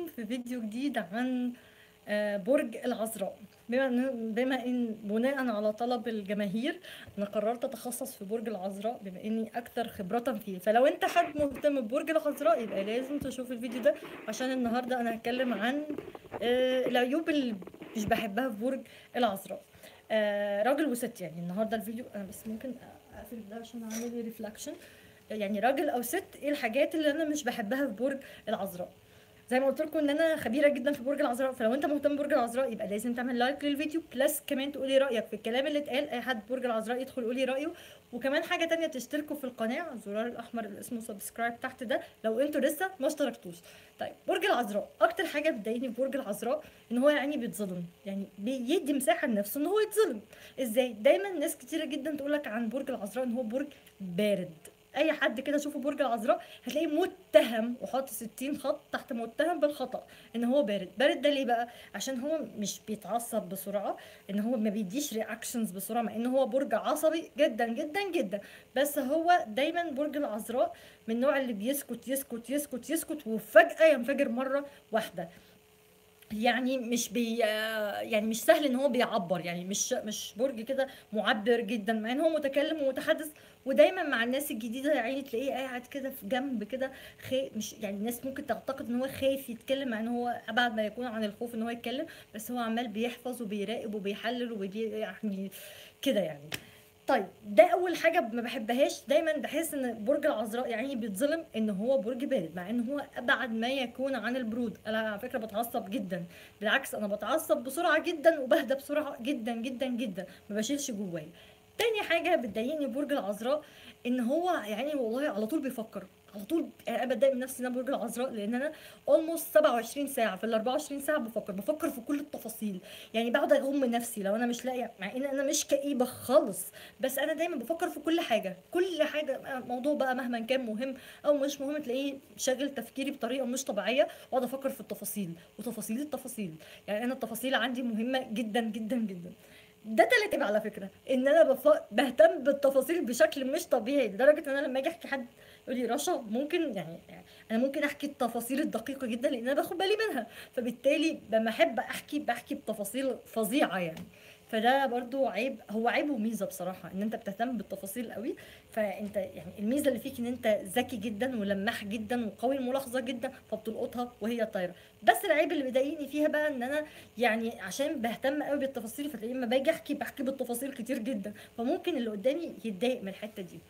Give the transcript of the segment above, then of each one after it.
بيكم في فيديو جديد عن آه، برج العذراء بما ان بما ان بناء على طلب الجماهير انا قررت اتخصص في برج العذراء بما اني اكثر خبرة فيه فلو انت حد مهتم ببرج العذراء يبقى لازم تشوف الفيديو ده عشان النهارده انا هتكلم عن آه، العيوب اللي مش بحبها في برج العذراء آه، راجل وست يعني النهارده الفيديو انا بس ممكن اقفل ده عشان اعمل لي ريفلكشن يعني راجل او ست ايه الحاجات اللي انا مش بحبها في برج العذراء زي ما قلت لكم ان انا خبيره جدا في برج العذراء فلو انت مهتم ببرج العذراء يبقى لازم تعمل لايك للفيديو بلس كمان تقولي رايك في الكلام اللي اتقال اي حد برج العذراء يدخل يقولي رايه وكمان حاجه تانية تشتركوا في القناه الزرار الاحمر اللي اسمه سبسكرايب تحت ده لو انتوا لسه ما اشتركتوش طيب برج العذراء اكتر حاجه بتضايقني في برج العذراء ان هو يعني بيتظلم يعني بيدي مساحه لنفسه ان هو يتظلم ازاي دايما ناس كتيره جدا تقول لك عن برج العذراء ان هو برج بارد اي حد كده شوفه برج العذراء هتلاقيه متهم وحاطط 60 خط تحت متهم بالخطا ان هو بارد بارد ده ليه بقى عشان هو مش بيتعصب بسرعه ان هو ما بيديش رياكشنز بسرعه مع ان هو برج عصبي جدا جدا جدا بس هو دايما برج العذراء من النوع اللي بيسكت يسكت يسكت يسكت وفجاه ينفجر مره واحده يعني مش بي يعني مش سهل ان هو بيعبر يعني مش مش برج كده معبر جدا مع ان هو متكلم ومتحدث ودايما مع الناس الجديده يا عيني تلاقيه قاعد كده في جنب كده خي... مش يعني الناس ممكن تعتقد ان هو خايف يتكلم مع ان هو ابعد ما يكون عن الخوف ان هو يتكلم بس هو عمال بيحفظ وبيراقب وبيحلل وبي يعني كده يعني طيب ده اول حاجه ما بحبهاش دايما بحس ان برج العذراء يعني بيتظلم ان هو برج بارد مع ان هو ابعد ما يكون عن البرود انا على فكره بتعصب جدا بالعكس انا بتعصب بسرعه جدا وبهدى بسرعه جدا جدا جدا ما بشيلش جوايا تاني حاجه بتضايقني برج العذراء ان هو يعني والله على طول بيفكر على طول يعني انا بتضايق من نفسي ان انا برج العذراء لان انا اولموست 27 ساعه في ال 24 ساعه بفكر بفكر في كل التفاصيل يعني بقعد اغم نفسي لو انا مش لاقيه مع ان انا مش كئيبه خالص بس انا دايما بفكر في كل حاجه كل حاجه موضوع بقى مهما كان مهم او مش مهم تلاقيه شاغل تفكيري بطريقه مش طبيعيه واقعد افكر في التفاصيل وتفاصيل التفاصيل يعني انا التفاصيل عندي مهمه جدا جدا جدا ده تالت عيب على فكره ان انا بف... بهتم بالتفاصيل بشكل مش طبيعي لدرجه ان انا لما اجي احكي حد يقول لي رشا ممكن يعني, يعني انا ممكن احكي التفاصيل الدقيقه جدا لان انا باخد بالي منها فبالتالي لما احب احكي بحكي بتفاصيل فظيعه يعني فده برضو عيب هو عيب وميزه بصراحه ان انت بتهتم بالتفاصيل قوي فانت يعني الميزه اللي فيك ان انت ذكي جدا ولماح جدا وقوي الملاحظه جدا فبتلقطها وهي طايره بس العيب اللي بيضايقني فيها بقى ان انا يعني عشان بهتم قوي بالتفاصيل فتلاقيه لما باجي احكي بحكي بالتفاصيل كتير جدا فممكن اللي قدامي يتضايق من الحته دي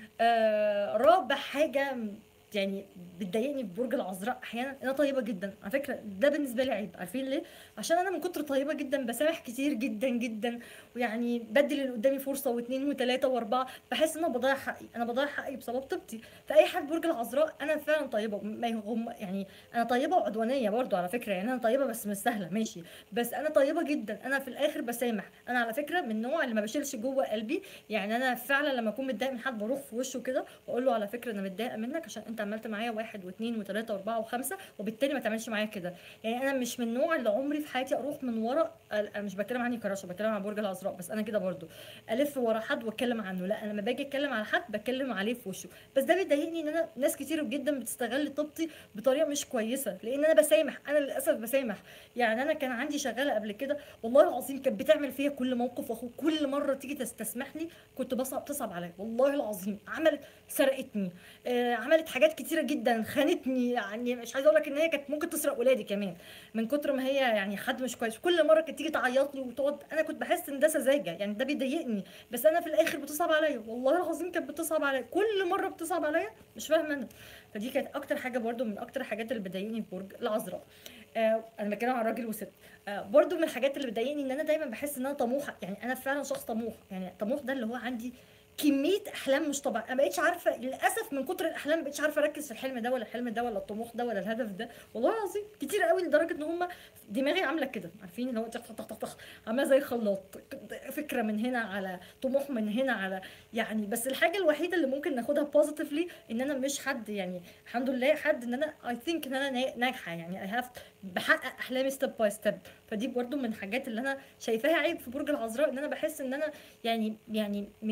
آه رابع حاجه يعني بتضايقني في برج العذراء احيانا انا طيبه جدا على فكره ده بالنسبه لي عيب عارفين ليه عشان انا من كتر طيبه جدا بسامح كتير جدا جدا ويعني بدي اللي قدامي فرصه واثنين وثلاثه واربعه بحس ان انا بضيع حقي انا بضيع حقي بسبب طيبتي فاي حد برج العذراء انا فعلا طيبه ما يغم يعني انا طيبه وعدوانيه برضو على فكره يعني انا طيبه بس مش سهله ماشي بس انا طيبه جدا انا في الاخر بسامح انا على فكره من النوع اللي ما بشيلش جوه قلبي يعني انا فعلا لما اكون متضايق من حد بروح في وشه كده واقول له على فكره انا متضايقه منك عشان انت عملت معايا واحد واثنين وثلاثه واربعه وخمسه وبالتالي ما تعملش معايا كده يعني انا مش من النوع اللي عمري في حياتي اروح من ورا انا مش بتكلم عني كرشه بتكلم عن برج العذراء بس انا كده برضو الف ورا حد واتكلم عنه لا انا لما باجي اتكلم على حد بتكلم عليه في وشه بس ده بيضايقني ان انا ناس كتير جدا بتستغل طيبتي بطريقه مش كويسه لان انا بسامح انا للاسف بسامح يعني انا كان عندي شغاله قبل كده والله العظيم كانت بتعمل فيا كل موقف واخو كل مره تيجي تستسمح لي كنت بصعب تصعب عليا والله العظيم عملت سرقتني آه عملت حاجات كتيره جدا خانتني يعني مش عايزه اقول لك ان هي كانت ممكن تسرق ولادي كمان من كتر ما هي يعني حد مش كويس كل مره كانت تيجي تعيط لي وتقعد انا كنت بحس ان ده سذاجه يعني ده بيضايقني بس انا في الاخر بتصعب عليا والله العظيم كانت بتصعب عليا كل مره بتصعب عليا مش فاهمه انا فدي كانت اكتر حاجه برده من اكتر الحاجات اللي بتضايقني في برج العذراء آه انا بتكلم عن راجل وست آه برده من الحاجات اللي بتضايقني ان انا دايما بحس ان انا طموحه يعني انا فعلا شخص طموح يعني طموح ده اللي هو عندي كميه احلام مش طبيعيه انا بقيتش عارفه للاسف من كتر الاحلام ما بقتش عارفه اركز في الحلم ده ولا الحلم ده ولا الطموح ده ولا الهدف ده والله العظيم كتير قوي لدرجه ان هم دماغي عامله كده عارفين اللي هو تخ تخ تخ تخ عامله زي خلاط فكره من هنا على طموح من هنا على يعني بس الحاجه الوحيده اللي ممكن ناخدها بوزيتيفلي ان انا مش حد يعني الحمد لله حد ان انا اي ثينك ان انا ناجحه يعني اي هاف بحقق احلامي ستيب باي ستيب فدي برضو من الحاجات اللي انا شايفاها عيب في برج العذراء ان انا بحس ان انا يعني يعني من كتر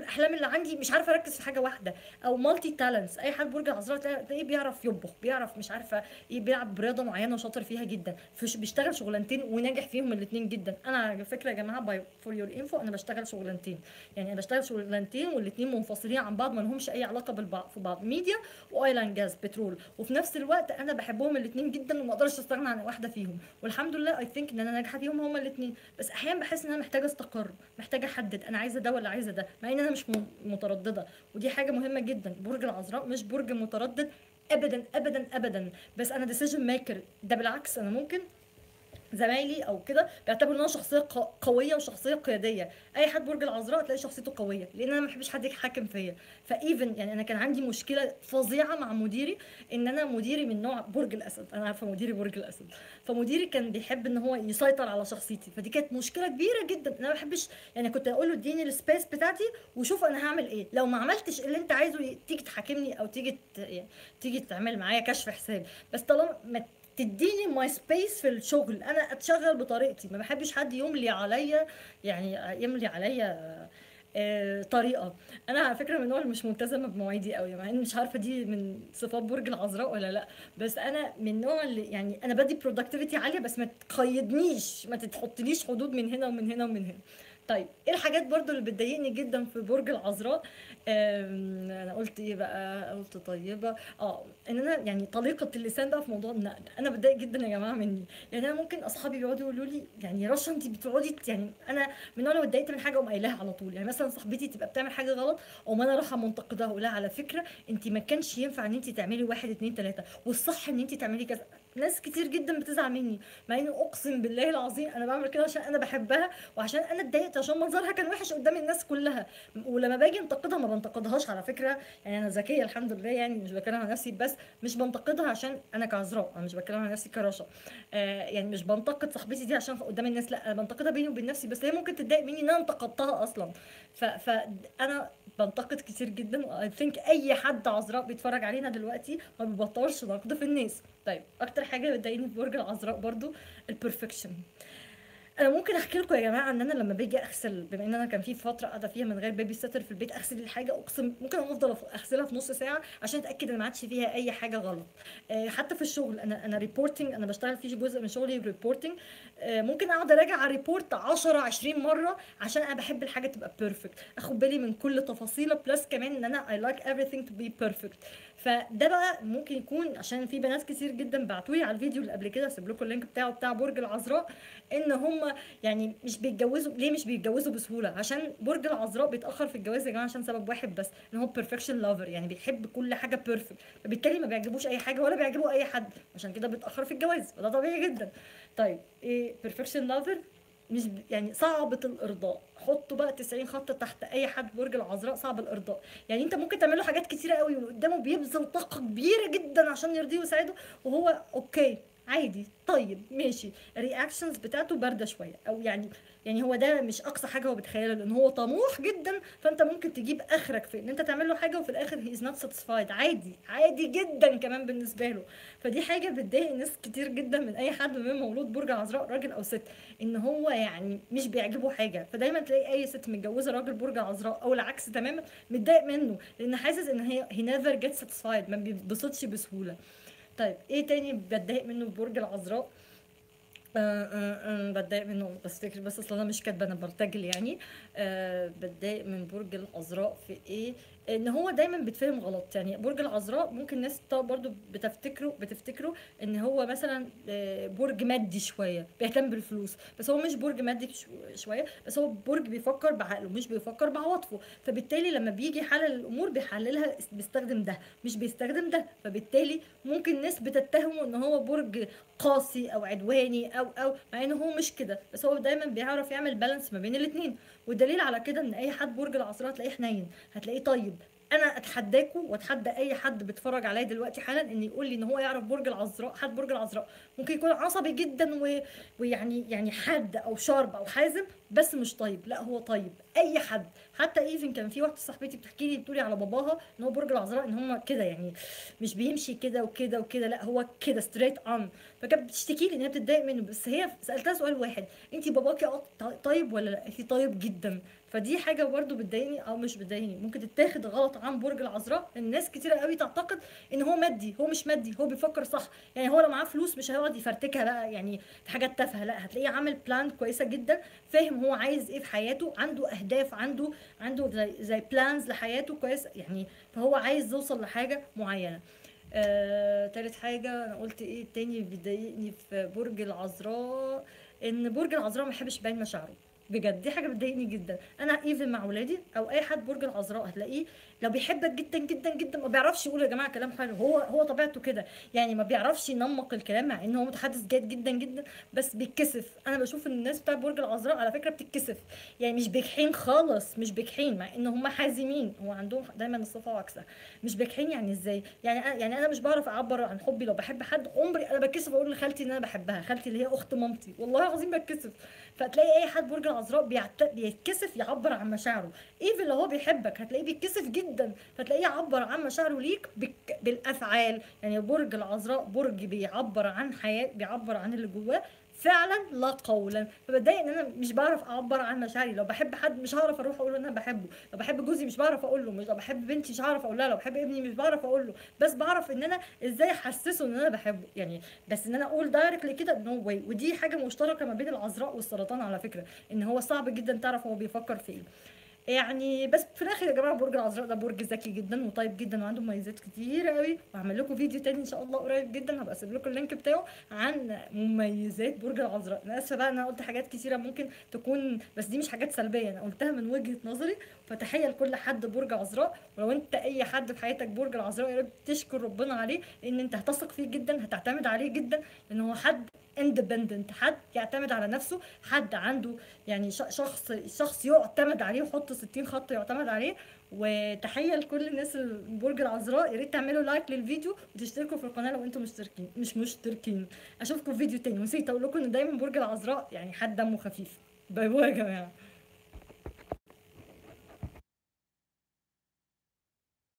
الاحلام اللي عندي مش عارفه اركز في حاجه واحده او مالتي تالنتس اي حد برج العذراء تلاقي تلاقيه بيعرف يطبخ بيعرف مش عارفه ايه بيلعب برياضه معينه وشاطر فيها جدا فش بيشتغل شغلانتين وناجح فيهم الاثنين جدا انا على فكره يا جماعه باي فور يور انفو انا بشتغل شغلانتين يعني انا بشتغل شغلانتين والاثنين منفصلين عن بعض ما لهمش اي علاقه بالبعض في بعض ميديا واويل اند جاز بترول وفي نفس الوقت انا بحبهم الاثنين جدا وما اقدرش استغنى عن واحده فيهم والحمد لله اي ثينك ان انا ناجحه فيهم هما الاثنين بس احيانا بحس ان انا محتاجه استقر محتاجه احدد انا عايزه ده ولا عايزه ده مع ان انا مش م- متردده ودي حاجه مهمه جدا برج العذراء مش برج متردد ابدا ابدا ابدا بس انا ديسيجن ميكر ده بالعكس انا ممكن زمايلي او كده بيعتبروا ان انا شخصيه ق- قويه وشخصيه قياديه اي حد برج العذراء تلاقي شخصيته قويه لان انا ما بحبش حد يتحكم فيا فايفن يعني انا كان عندي مشكله فظيعه مع مديري ان انا مديري من نوع برج الاسد انا عارفه مديري برج الاسد فمديري كان بيحب ان هو يسيطر على شخصيتي فدي كانت مشكله كبيره جدا انا ما بحبش يعني كنت اقول له اديني السبيس بتاعتي وشوف انا هعمل ايه لو ما عملتش اللي انت عايزه ي- تيجي تحاكمني او تيجي ت- يعني تيجي تعمل معايا كشف حساب بس طالما ما تديني ماي سبيس في الشغل انا اتشغل بطريقتي ما بحبش حد يملي عليا يعني يملي عليا آه، طريقه انا على فكره من النوع اللي مش ملتزمه بمواعيدي قوي مع اني مش عارفه دي من صفات برج العذراء ولا لا بس انا من النوع اللي يعني انا بدي برودكتيفيتي عاليه بس ما تقيدنيش ما تحطليش حدود من هنا ومن هنا ومن هنا طيب ايه الحاجات برضو اللي بتضايقني جدا في برج العذراء آم، انا قلت ايه بقى قلت طيبه اه ان انا يعني طليقه اللسان بقى في موضوع النقد انا بتضايق جدا يا جماعه مني يعني انا ممكن اصحابي بيقعدوا يقولوا لي يعني يا رشا انت بتقعدي ت- يعني انا من النوع لو اتضايقت من حاجه اقوم قايلاها على طول يعني مثلا صاحبتي تبقى بتعمل حاجه غلط او انا رايحه منتقداها اقول لها على فكره انت ما كانش ينفع ان انت تعملي واحد اتنين تلاته والصح ان انت تعملي كذا ناس كتير جدا بتزعل مني مع ان اقسم بالله العظيم انا بعمل كده عشان انا بحبها وعشان انا اتضايقت عشان منظرها كان وحش قدام الناس كلها ولما باجي انتقدها ما بنتقدهاش على فكره يعني انا ذكيه الحمد لله يعني مش بتكلم عن نفسي بس مش بنتقدها عشان انا كعذراء انا مش بتكلم عن نفسي كرشا آه يعني مش بنتقد صاحبتي دي عشان قدام الناس لا انا بنتقدها بيني وبين نفسي بس هي ممكن تتضايق مني ان انا انتقدتها اصلا ف فانا بنتقد كتير جدا واي ثينك اي حد عذراء بيتفرج علينا دلوقتي ما بيبطلش نقد في الناس طيب اكتر حاجه بتضايقني في برج العذراء برضو البرفكشن انا ممكن احكي لكم يا جماعه ان انا لما باجي اغسل بما ان انا كان في فتره قاعده فيها من غير بيبي سيتر في البيت اغسل الحاجه اقسم ممكن افضل اغسلها في نص ساعه عشان اتاكد ان ما عادش فيها اي حاجه غلط آه، حتى في الشغل انا انا ريبورتنج انا بشتغل في جزء من شغلي ريبورتنج ممكن اقعد اراجع على ريبورت 10 20 مره عشان انا بحب الحاجه تبقى بيرفكت اخد بالي من كل تفاصيله بلس كمان ان انا I like everything to be perfect فده بقى ممكن يكون عشان في بنات كتير جدا بعتوا لي على الفيديو اللي قبل كده هسيب لكم اللينك بتاعه بتاع برج العذراء ان هم يعني مش بيتجوزوا ليه مش بيتجوزوا بسهوله عشان برج العذراء بيتاخر في الجواز يا جماعه عشان سبب واحد بس ان هو بيرفكشن لافر يعني بيحب كل حاجه بيرفكت فبالتالي ما بيعجبوش اي حاجه ولا بيعجبوا اي حد عشان كده بيتاخر في الجواز فده طبيعي جدا طيب ايه بيرفكشن لافر مش ب- يعني صعبة الإرضاء حطوا بقى 90 خط تحت أي حد برج العذراء صعب الإرضاء يعني أنت ممكن تعمل له حاجات كتيرة قوي واللي قدامه بيبذل طاقة كبيرة جدا عشان يرضيه ويساعده وهو أوكي عادي طيب ماشي الرياكشنز بتاعته باردة شوية أو يعني يعني هو ده مش أقصى حاجة هو بيتخيلها لأن هو طموح جدا فأنت ممكن تجيب آخرك في إن أنت تعمل له حاجة وفي الآخر هي از نوت ساتيسفايد عادي عادي جدا كمان بالنسبة له فدي حاجة بتضايق ناس كتير جدا من أي حد من مولود برج العذراء راجل أو ست ان هو يعني مش بيعجبه حاجه فدايما تلاقي اي ست متجوزه راجل برج العذراء او العكس تماما متضايق منه لان حاسس ان هي هي نيفر جيت ساتيسفايد ما بيتبسطش بسهوله طيب ايه تاني بتضايق منه في برج العذراء آه آه آه بتضايق منه بس فكر بس اصل انا مش كاتبه انا برتجل يعني آه بتضايق من برج العذراء في ايه ان هو دايما بيتفهم غلط يعني برج العذراء ممكن ناس تا- برضو بتفتكره بتفتكره ان هو مثلا آه، برج مادي شويه بيهتم بالفلوس بس هو مش برج مادي شو- شويه بس هو برج بيفكر بعقله مش بيفكر بعواطفه فبالتالي لما بيجي يحلل الامور بيحللها بيستخدم ده مش بيستخدم ده فبالتالي ممكن ناس بتتهمه ان هو برج قاسي او عدواني او او مع ان هو مش كده بس هو دايما بيعرف يعمل بالانس ما بين الاثنين والدليل على كده ان اي حد برج العذراء هتلاقيه حنين هتلاقيه طيب انا اتحداكوا واتحدى اي حد بيتفرج عليا دلوقتي حالا ان يقول لي ان هو يعرف برج العذراء حد برج العذراء ممكن يكون عصبي جدا و... ويعني يعني حاد او شارب او حازم بس مش طيب لا هو طيب اي حد حتى ايفن كان في واحده صاحبتي بتحكي لي بتقولي على باباها ان هو برج العذراء ان هم كده يعني مش بيمشي كده وكده وكده لا هو كده ستريت اون فكانت بتشتكي لي ان هي بتتضايق منه بس هي سالتها سؤال واحد انت باباكي اه طيب ولا لا قالت لي طيب جدا فدي حاجه برضو بتضايقني او مش بتضايقني ممكن تتاخد غلط عن برج العذراء الناس كتيره قوي تعتقد ان هو مادي هو مش مادي هو بيفكر صح يعني هو لو معاه فلوس مش هيقعد يفرتكها بقى يعني في حاجات تافهه لا هتلاقيه عامل بلان كويسه جدا فاهم هو عايز ايه في حياته عنده اهداف عنده عنده زي زي بلانز لحياته كويس يعني فهو عايز يوصل لحاجه معينه آه، تالت حاجة أنا قلت إيه تاني بيضايقني في برج العذراء إن برج العذراء ما يحبش يبين مشاعره بجد دي حاجه بتضايقني جدا انا ايفن مع ولادي او اي حد برج العذراء هتلاقيه لو بيحبك جدا جدا جدا ما بيعرفش يقول يا جماعه كلام حلو هو هو طبيعته كده يعني ما بيعرفش ينمق الكلام مع ان هو متحدث جيد جدا جدا بس بيتكسف انا بشوف ان الناس بتاع برج العذراء على فكره بتتكسف يعني مش بجحين خالص مش بجحين مع ان هم حازمين هو عندهم دايما الصفه وعكسها مش بجحين يعني ازاي يعني أنا يعني انا مش بعرف اعبر عن حبي لو بحب حد عمري انا بتكسف اقول لخالتي ان انا بحبها خالتي اللي هي اخت مامتي والله العظيم بتكسف فتلاقي اي حد برج العذراء بيعت... بيتكسف يعبر عن مشاعره ايفن لو هو بيحبك هتلاقيه بيتكسف جدا فتلاقيه يعبر عن مشاعره ليك بك... بالافعال يعني برج العذراء برج بيعبر عن حياه بيعبر عن اللي جواه فعلا لا قولا فبتضايق ان انا مش بعرف اعبر عن مشاعري لو بحب حد مش هعرف اروح اقول له ان انا بحبه لو بحب جوزي مش بعرف اقول له مش لو بحب بنتي مش هعرف اقول لها لو بحب ابني مش بعرف اقول له بس بعرف ان انا ازاي احسسه ان انا بحبه يعني بس ان انا اقول دايركتلي كده نو no واي ودي حاجه مشتركه ما بين العذراء والسرطان على فكره ان هو صعب جدا تعرف هو بيفكر في ايه يعني بس في الاخر يا جماعه برج العذراء ده برج ذكي جدا وطيب جدا وعنده مميزات كتير قوي وهعمل لكم فيديو تاني ان شاء الله قريب جدا هبقى اسيب لكم اللينك بتاعه عن مميزات برج العذراء انا اسفه بقى انا قلت حاجات كتيره ممكن تكون بس دي مش حاجات سلبيه انا قلتها من وجهه نظري فتحيه لكل حد برج عذراء ولو انت اي حد في حياتك برج العذراء يا رب تشكر ربنا عليه ان انت هتثق فيه جدا هتعتمد عليه جدا لان هو حد اندبندنت حد يعتمد على نفسه حد عنده يعني شخص شخص يعتمد عليه وحط 60 خط يعتمد عليه وتحيه لكل الناس برج العذراء يا ريت تعملوا لايك للفيديو وتشتركوا في القناه لو انتم مشتركين مش مشتركين اشوفكم في فيديو تاني ونسيت اقول لكم ان دايما برج العذراء يعني حد دمه خفيف باي باي يا جماعه